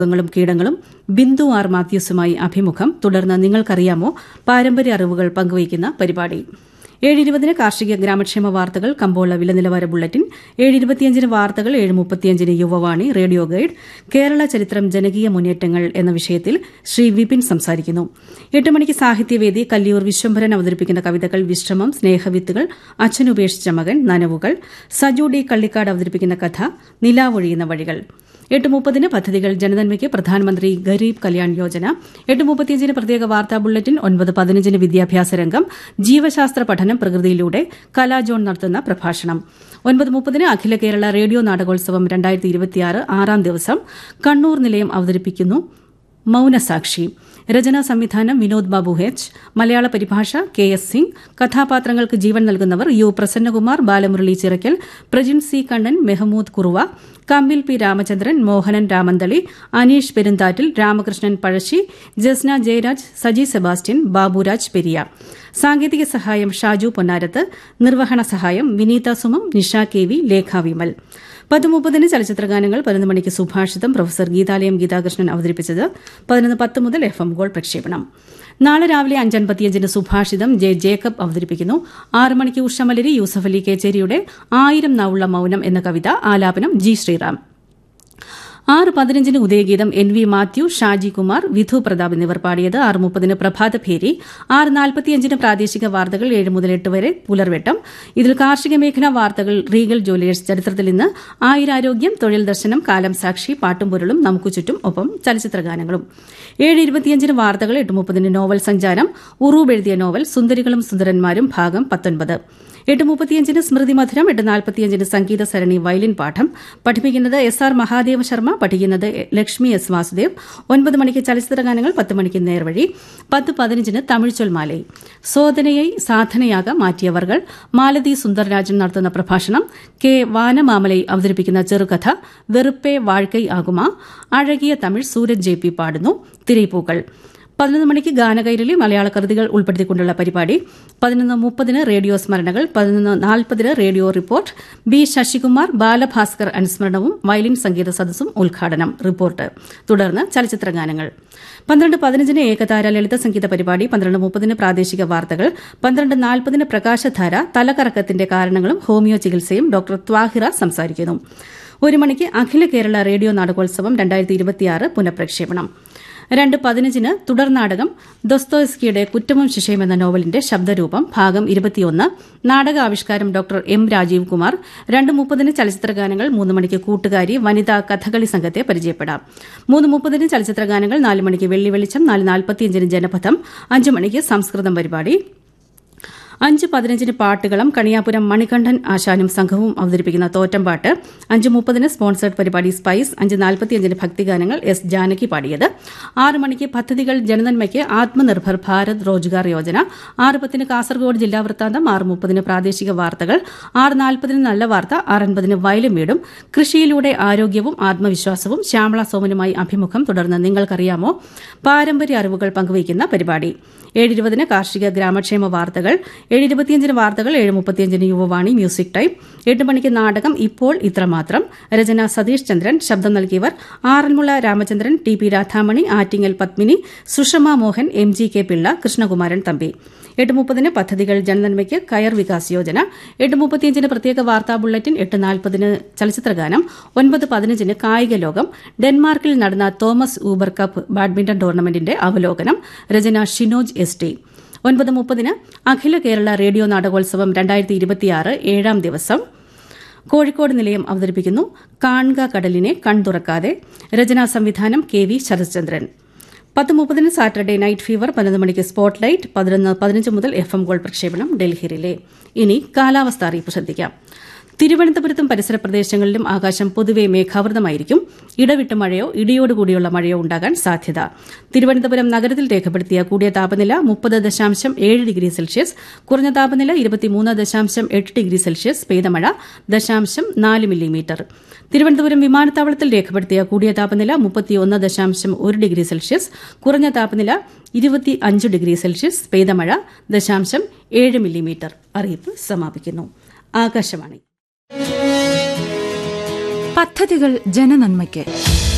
ങ്ങളും കീടങ്ങളും ബിന്ദു ആർ മാത്യൂസുമായി അഭിമുഖം തുടർന്ന് നിങ്ങൾക്കറിയാമോ പാരമ്പര്യ അറിവുകൾ പങ്കുവയ്ക്കുന്ന പരിപാടി ഏഴ് ഇരുപതിന് കാർഷിക ഗ്രാമക്ഷേമ വാർത്തകൾ കമ്പോള വില നിലവാര ബുള്ളറ്റിൻ ഏഴ് ഇരുപത്തിയഞ്ചിന് വാർത്തകൾ ഏഴ് മുപ്പത്തിയഞ്ചിന് യുവവാണി റേഡിയോ ഗൈഡ് കേരള ചരിത്രം ജനകീയ മുന്നേറ്റങ്ങൾ എന്ന വിഷയത്തിൽ ശ്രീ വിപിൻ സംസാരിക്കുന്നു എട്ട് മണിക്ക് സാഹിത്യവേദി കല്ലിയൂർ വിശ്വംഭരൻ അവതരിപ്പിക്കുന്ന കവിതകൾ വിശ്രമം സ്നേഹവിത്തുകൾ അച്ഛനുപേക്ഷിച്ച മകൻ നനവുകൾ സജു ഡി കള്ളിക്കാട് അവതരിപ്പിക്കുന്ന കഥ നിലാവൊഴിയുന്ന വഴികൾ എട്ട് മുപ്പതിന് പദ്ധതികൾ ജനനന്മയ്ക്ക് പ്രധാനമന്ത്രി ഗരീബ് കല്യാൺ യോജന എട്ട് മുപ്പത്തിയഞ്ചിന് പ്രത്യേക വാർത്താ ബുള്ളറ്റിൻ ഒൻപത് പതിനഞ്ചിന് വിദ്യാഭ്യാസ രംഗം ജീവശാസ്ത്ര പഠനം പ്രകൃതിയിലൂടെ കലാജോൺ നടത്തുന്ന പ്രഭാഷണം ഒൻപത് മുപ്പതിന് അഖില കേരള റേഡിയോ നാടകോത്സവം രണ്ടായിരത്തി ഇരുപത്തിയാറ് ആറാം ദിവസം കണ്ണൂർ നിലയം അവതരിപ്പിക്കുന്നു മൌനസാക്ഷി രചനാ സംവിധാനം വിനോദ് ബാബു എച്ച് മലയാള പരിഭാഷ കെ എസ് സിംഗ് കഥാപാത്രങ്ങൾക്ക് ജീവൻ നൽകുന്നവർ U Prasannakumar Balamurali Chirakkal Prajin C Kannan Mehmood Kuruva Kambil P Ramachandran Mohanan Ramanthali Aneesh Perunthattil Ramakrishnan Pazhassi Jasna Jayaraj Saji Sebastian Baburaj Periya സാങ്കേതിക സഹായം ഷാജു പൊന്നാരത്ത് നിർവഹണ സഹായം വിനീത സുമം നിഷ കെ വി ലേഖ വിമൽ പത്ത് മുപ്പതിന് ചലച്ചിത്രഗാനങ്ങൾ പതിനൊന്ന് മണിക്ക് സുഭാഷിതം പ്രൊഫസർ ഗീതാലയം ഗീതാകൃഷ്ണൻ അവതരിപ്പിച്ചത് പതിനൊന്ന് പത്ത് മുതൽ എഫ് എം ഗോൾ പ്രക്ഷേപണം നാളെ രാവിലെ അഞ്ചൻപത്തിയഞ്ചിന് സുഭാഷിതം ജെ ജേക്കബ് അവതരിപ്പിക്കുന്നു ആറ് മണിക്ക് ഉഷമലരി യൂസഫ് അലി കേച്ചേരിയുടെ ആയിരം നാവുള്ള മൌനം എന്ന കവിത ആലാപനം ജി ശ്രീറാം ആറ് പതിനഞ്ചിന് Udayageetham N V Mathew Shaji Kumar Vidhu Prathap എന്നിവർ പാടിയത് ആറ് മുപ്പതിന് പ്രഭാതഭേരി ആറ് നാൽപ്പത്തിയഞ്ചിന് പ്രാദേശിക വാർത്തകൾ ഏഴ് മുതൽ എട്ട് വരെ പുലർവെട്ടം ഇതിൽ കാർഷിക മേഖലാ വാർത്തകൾ റീഗൽ ജുവലേഴ്സ് ചരിത്രത്തിൽ ഇന്ന് ആയുരാരോഗ്യം തൊഴിൽ ദർശനം കാലം സാക്ഷി പാട്ടും പൊരുളും നമുക്ക് ചുറ്റും ഒപ്പം ചലച്ചിത്രഗാനങ്ങളും ഏഴ് ഇരുപത്തിയഞ്ചിന് വാർത്തകൾ എട്ട് മുപ്പതിന് നോവൽ സഞ്ചാരം ഉറൂബ് എഴുതിയ നോവൽ സുന്ദരികളും സുന്ദരന്മാരും ഭാഗം പത്തൊൻപത് എട്ട് മുപ്പത്തിയഞ്ചിന് സ്മൃതി മധുരം എട്ട് നാൽപ്പത്തിയഞ്ചിന് സംഗീത സരണി വയലിൻ പാഠം പഠിപ്പിക്കുന്നത് എസ് ആർ മഹാദേവ ശർമ്മ പഠിക്കുന്നത് ലക്ഷ്മി എസ് വാസുദേവ് ഒൻപത് മണിക്ക് ചലച്ചിത്ര ഗാനങ്ങൾ പത്ത് മണിക്ക് നേർവഴി പത്ത് പതിനഞ്ചിന് തമിഴ് ചൊൽമാലൈ സോദനയെ സാധനയാക മാറ്റിയവർകൾ മാലതി സുന്ദർരാജൻ നടത്തുന്ന പ്രഭാഷണം കെ വാനമാമലൈ അവതരിപ്പിക്കുന്ന ചെറുകഥ വെറുപ്പേ വാഴ്ക്കൈ ആകുമ അഴകിയ തമിഴ് സൂരജ് ജെ പി പാടുന്നു തിരൈപ്പൂക്കൾ പതിനൊന്ന് മണിക്ക് ഗാനകൈരളി മലയാള കൃതികൾ ഉൾപ്പെടുത്തിക്കൊണ്ടുള്ള പരിപാടി പതിനൊന്ന് മുപ്പതിന് റേഡിയോ സ്മരണകൾ പതിനൊന്ന് നാൽപ്പതിന് radio report B Sasikumar Balabhaskar അനുസ്മരണവും വയലിൻ സംഗീത സദസ്സും ഉദ്ഘാടനം റിപ്പോർട്ട് തുടർന്ന് ചലച്ചിത്രഗാനങ്ങൾ പന്ത്രണ്ട് പതിനഞ്ചിന് ഏകതാര ലളിത സംഗീത പരിപാടി പന്ത്രണ്ട് മുപ്പതിന് പ്രാദേശിക വാർത്തകൾ പന്ത്രണ്ട് നാൽപ്പതിന് പ്രകാശധാര തലകറക്കത്തിന്റെ കാരണങ്ങളും ഹോമിയോ ചികിത്സയും ഡോക്ടർ ത്വാഹിറ സംസാരിക്കുന്നു ഒരു മണിക്ക് അഖില കേരള റേഡിയോ നാടകോത്സവം രണ്ടായിരത്തി ഇരുപത്തിയാറ് പുനഃപ്രക്ഷേപണം രണ്ട് പതിനഞ്ചിന് തുടർനാടകം ദൊസ്തോസ്കിയുടെ കുറ്റവും ശിക്ഷയും എന്ന നോവലിന്റെ ശബ്ദരൂപം ഭാഗം ഇരുപത്തിയൊന്ന് നാടക ആവിഷ്കാരം ഡോക്ടർ എം രാജീവ് കുമാർ രണ്ട് മുപ്പതിന് ചലച്ചിത്രഗാനങ്ങൾ മൂന്ന് മണിക്ക് കൂട്ടുകാരി വനിതാ കഥകളി സംഘത്തെ പരിചയപ്പെടാം മൂന്ന് മുപ്പതിന് ചലച്ചിത്രഗാനങ്ങൾ നാല് മണിക്ക് വെള്ളി വെളിച്ചം നാല് നാൽപ്പത്തിയഞ്ചിന് ജനപഥം അഞ്ച് മണിക്ക് സംസ്കൃതം പരിപാടി അഞ്ച് പതിനഞ്ചിന് പാട്ടുകളം കണിയാപുരം മണികണ്ഠൻ ആശാനും സംഘവും അവതരിപ്പിക്കുന്ന തോറ്റംപാട്ട് അഞ്ച് മുപ്പതിന് സ്പോൺസേഡ് പരിപാടി സ്പൈസ് അഞ്ച് നാൽപ്പത്തിയഞ്ചിന് ഭക്തിഗാനങ്ങൾ എസ് ജാനകി പാടിയത് ആറ് മണിക്ക് പദ്ധതികൾ ജനനന്മയ്ക്ക് ആത്മനിർഭർ ഭാരത് റോജ്ഗാർ യോജന ആറ് പത്തിന് കാസർഗോഡ് ജില്ലാ വൃത്താന്തം ആറ് മുപ്പതിന് പ്രാദേശിക വാർത്തകൾ ആറ് നാൽപ്പതിന് നല്ല വാർത്ത ആറ് അൻപതിന് വയലും വീടും കൃഷിയിലൂടെ ആരോഗ്യവും ആത്മവിശ്വാസവും ശ്യാമള സോമനുമായി അഭിമുഖം തുടർന്ന് നിങ്ങൾക്കറിയാമോ പാരമ്പര്യ അറിവുകൾ പങ്കുവയ്ക്കുന്ന പരിപാടി ഏഴിരുപതിന് കാർഷിക ഗ്രാമക്ഷേമ വാർത്തകൾ ഏഴ് ഇരുപത്തിയഞ്ചിന് വാർത്തകൾ ഏഴ് മുപ്പത്തിയഞ്ചിന് യുവവാണി മ്യൂസിക് ടൈം എട്ട് മണിക്ക് നാടകം ഇപ്പോൾ ഇത്രമാത്രം രചന സതീഷ് ചന്ദ്രൻ ശബ്ദം നൽകിയവർ Aranmula Ramachandran T P Radhamani Attingal Padmini Sushama Mohan M G K Pillai Krishnakumaran Thampi എട്ട് മുപ്പതിന് പദ്ധതികൾ ജനനന്മയ്ക്ക് കയർ വികാസ് യോജന എട്ട് മുപ്പത്തിയഞ്ചിന് പ്രത്യേക വാർത്താ ബുള്ളറ്റിൻ എട്ട് നാൽപ്പതിന് ചലച്ചിത്രഗാനം ഒൻപത് പതിനഞ്ചിന് കായിക ലോകം ഡെൻമാർക്കിൽ നടന്ന തോമസ് ഊബർ കപ്പ് ബാഡ്മിന്റൺ ടൂർണമെന്റിന്റെ അവലോകനം രചന ഷിനോജ് എസ് ടി ഒൻപത് മുപ്പതിന് അഖില കേരള റേഡിയോ നാടകോത്സവം രണ്ടായിരത്തി ഇരുപത്തിയാറ് ഏഴാം ദിവസം കോഴിക്കോട് നിലയം അവതരിപ്പിക്കുന്നു കാൺക കടലിനെ കൺതുറക്കാതെ രചനാ സംവിധാനം കെ വി ശരത്ചന്ദ്രൻ പത്ത് മുപ്പതിന് സാറ്റർഡേ നൈറ്റ് ഫീവർ പതിനൊന്ന് മണിക്ക് സ്പോട്ട് ലൈറ്റ് പതിനൊന്ന് പതിനഞ്ച് മുതൽ എഫ് എം ഗോൾ പ്രക്ഷേപണം ഡൽഹിയിലെ ഇനി കാലാവസ്ഥ അറിയിപ്പ് ശ്രദ്ധിക്കാം തിരുവനന്തപുരത്തും പരിസര പ്രദേശങ്ങളിലും ആകാശം പൊതുവെ മേഘാവൃതമായിരിക്കും ഇടവിട്ട് മഴയോ ഇടിയോടുകൂടിയുള്ള മഴയോ ഉണ്ടാകാൻ സാധ്യത തിരുവനന്തപുരം നഗരത്തിൽ രേഖപ്പെടുത്തിയ കൂടിയ താപനില മുപ്പത് ദശാംശം ഏഴ് ഡിഗ്രി സെൽഷ്യസ് കുറഞ്ഞ താപനില ഇരുപത്തിമൂന്ന് ദശാംശം എട്ട് ഡിഗ്രി സെൽഷ്യസ് പെയ്ത മഴ ദശാംശം നാല് മില്ലിമീറ്റർ തിരുവനന്തപുരം വിമാനത്താവളത്തിൽ രേഖപ്പെടുത്തിയ കൂടിയ താപനില മുപ്പത്തിയൊന്ന് ദശാംശം ഒരു ഡിഗ്രി സെൽഷ്യസ് കുറഞ്ഞ താപനില ഇരുപത്തി അഞ്ച് ഡിഗ്രി സെൽഷ്യസ് പെയ്ത മഴ ദശാംശം ഏഴ് മില്ലിമീറ്റർ അറിയിപ്പ് സമാപിക്കുന്നു ആകാശവാണി പദ്ധതികൾ ജനനന്മയ്ക്ക്